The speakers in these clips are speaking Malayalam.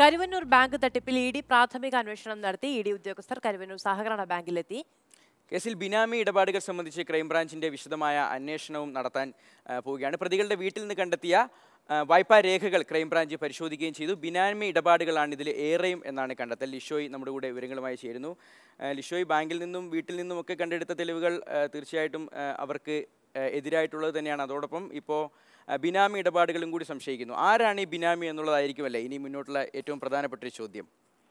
കരുവന്നൂർ ബാങ്ക് തട്ടിപ്പിൽ ഇ ഡി പ്രാഥമിക അന്വേഷണം നടത്തി ഇ ഡി ഉദ്യോഗസ്ഥർ കരുവന്നൂർ സഹകരണ ബാങ്കിലെത്തി കേസിൽ ബിനാമി ഇടപാടുകൾ സംബന്ധിച്ച് ക്രൈംബ്രാഞ്ചിന്റെ വിശദമായ അന്വേഷണവും നടത്താൻ ആ, പോവുകയാണ് പ്രതികളുടെ വീട്ടിൽ നിന്ന് കണ്ടെത്തിയ ആ, വായ്പാ രേഖകൾ ക്രൈംബ്രാഞ്ച് പരിശോധിക്കുകയും ചെയ്തു ബിനാമി ഇടപാടുകളാണ് ഇതിൽ ഏറെയും എന്നാണ് കണ്ടെത്തൽ ലിഷോയ് നമ്മുടെ കൂടെ വിവരങ്ങളുമായി ചേരുന്നു ആ, ലിഷോയ് ബാങ്കിൽ നിന്നും വീട്ടിൽ നിന്നും ഒക്കെ കണ്ടെടുത്ത തെളിവുകൾ ആ, തീർച്ചയായിട്ടും ആ, അവർക്ക് ആ, എതിരായിട്ടുള്ളത് തന്നെയാണ് അതോടൊപ്പം ഇപ്പോൾ ആ, ബിനാമി ഇടപാടുകളും കൂടി സംശയിക്കുന്നു ആരാണ് ഈ ബിനാമി എന്നുള്ളതായിരിക്കുമല്ലേ ഇനി മുന്നോട്ടുള്ള ഏറ്റവും പ്രധാനപ്പെട്ട ഒരു ചോദ്യം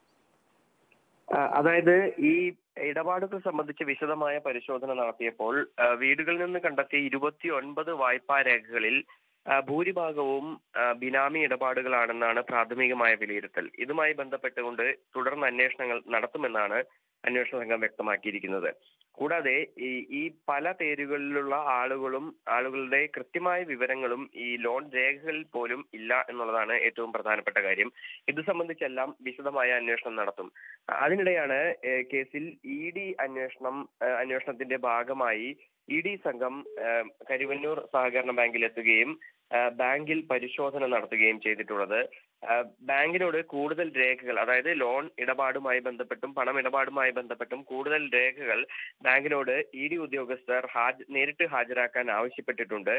ആ, അതായത് ഈ ഇടപാടുകൾ സംബന്ധിച്ച് വിശദമായ പരിശോധന നടത്തിയപ്പോൾ ആ, വീടുകളിൽ നിന്ന് കണ്ടെത്തിയ ഇരുപത്തി ഒൻപത് വായ്പാ രേഖകളിൽ ആ, ഭൂരിഭാഗവും ആ, ബിനാമി ഇടപാടുകളാണെന്നാണ് പ്രാഥമികമായ വിലയിരുത്തൽ ഇതുമായി ബന്ധപ്പെട്ടുകൊണ്ട് തുടർന്ന് അന്വേഷണങ്ങൾ നടത്തുമെന്നാണ് അന്വേഷണ സംഘം വ്യക്തമാക്കിയിരിക്കുന്നത് കൂടാതെ ഈ ഈ പല പേരുകളിലുള്ള ആളുകളും ആളുകളുടെ കൃത്യമായ വിവരങ്ങളും ഈ ലോൺ രേഖകളിൽ പോലും ഇല്ല എന്നുള്ളതാണ് ഏറ്റവും പ്രധാനപ്പെട്ട കാര്യം ഇത് സംബന്ധിച്ചെല്ലാം വിശദമായ അന്വേഷണം നടത്തും അതിനിടെയാണ് ഏഹ്, കേസിൽ ഇ ഡി അന്വേഷണം ഏഹ്, അന്വേഷണത്തിന്റെ ഭാഗമായി ഇ ഡി സംഘം ഏഹ്, കരുവന്നൂർ സഹകരണ ബാങ്കിൽ എത്തുകയും ഏഹ്, ബാങ്കിൽ പരിശോധന നടത്തുകയും ചെയ്തിട്ടുള്ളത് ഏഹ്, ബാങ്കിനോട് കൂടുതൽ രേഖകൾ അതായത് ലോൺ ഇടപാടുമായി ബന്ധപ്പെട്ടും പണം ഇടപാടുമായി ബന്ധപ്പെട്ടും കൂടുതൽ രേഖകൾ ബാങ്കിനോട് ഇ ഡി ഉദ്യോഗസ്ഥർ ഹാജ നേരിട്ട് ഹാജരാക്കാൻ ആവശ്യപ്പെട്ടിട്ടുണ്ട്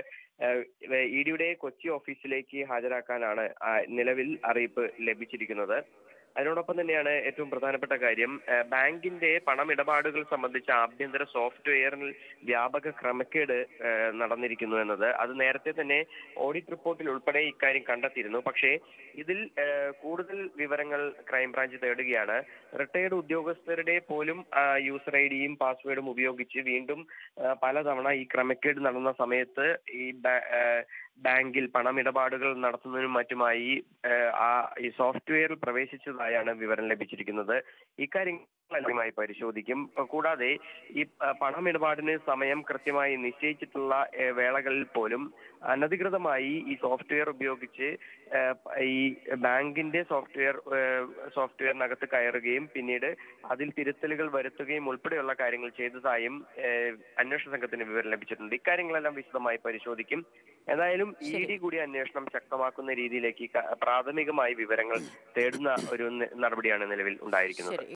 ഇ ഡിയുടെ കൊച്ചി ഓഫീസിലേക്ക് ഹാജരാക്കാനാണ് ആ, നിലവിൽ അറിയിപ്പ് ലഭിച്ചിരിക്കുന്നത് അതിനോടൊപ്പം തന്നെയാണ് ഏറ്റവും പ്രധാനപ്പെട്ട കാര്യം ഏഹ് ബാങ്കിന്റെ പണമിടപാടുകൾ സംബന്ധിച്ച ആഭ്യന്തര സോഫ്റ്റ്വെയറിൽ വ്യാപക ക്രമക്കേട് ഏഹ് നടന്നിരിക്കുന്നു എന്നത് അത് നേരത്തെ തന്നെ ഓഡിറ്റ് റിപ്പോർട്ടിൽ ഉൾപ്പെടെ ഇക്കാര്യം കണ്ടെത്തിയിരുന്നു പക്ഷേ ഇതിൽ ഏഹ് കൂടുതൽ വിവരങ്ങൾ ക്രൈംബ്രാഞ്ച് തേടുകയാണ് റിട്ടയർഡ് ഉദ്യോഗസ്ഥരുടെ പോലും യൂസർ ഐ ഡിയും പാസ്വേഡും ഉപയോഗിച്ച് വീണ്ടും ഏഹ് പലതവണ ഈ ക്രമക്കേട് നടന്ന സമയത്ത് ഈ ബാ- ഏഹ് ബാങ്കിൽ പണമിടപാടുകൾ നടത്തുന്നതിനും മറ്റുമായി ഏഹ് ആ ഈ സോഫ്റ്റ്വെയറിൽ പ്രവേശിച്ചതായാണ് വിവരം ലഭിച്ചിരിക്കുന്നത് ഇക്കാര്യങ്ങൾ കൃത്യമായി പരിശോധിക്കും അഹ് കൂടാതെ ഈ അഹ് പണമിടപാടിന് സമയം കൃത്യമായി നിശ്ചയിച്ചിട്ടുള്ള ഏഹ് വേളകളിൽ പോലും അനധികൃതമായി ഈ സോഫ്റ്റ്വെയർ ഉപയോഗിച്ച് ഏഹ് പ- ഈ ബാങ്കിന്റെ സോഫ്റ്റ്വെയർ ഏഹ് സോഫ്റ്റ്വെയറിനകത്ത് കയറുകയും പിന്നീട് അതിൽ തിരുത്തലുകൾ വരുത്തുകയും ഉൾപ്പെടെയുള്ള കാര്യങ്ങൾ ചെയ്തതായും ഏഹ് അന്വേഷണ സംഘത്തിന് വിവരം ലഭിച്ചിട്ടുണ്ട് ഇക്കാര്യങ്ങളെല്ലാം വിശദമായി പരിശോധിക്കും ഏതായാലും ഇ ഡി കൂടി അന്വേഷണം ശക്തമാക്കുന്ന രീതിയിലേക്ക് ക- പ്രാഥമികമായി വിവരങ്ങൾ തേടുന്ന ഒരു ന- നടപടിയാണ് നിലവിൽ ഉണ്ടായിരിക്കുന്നത് ശരി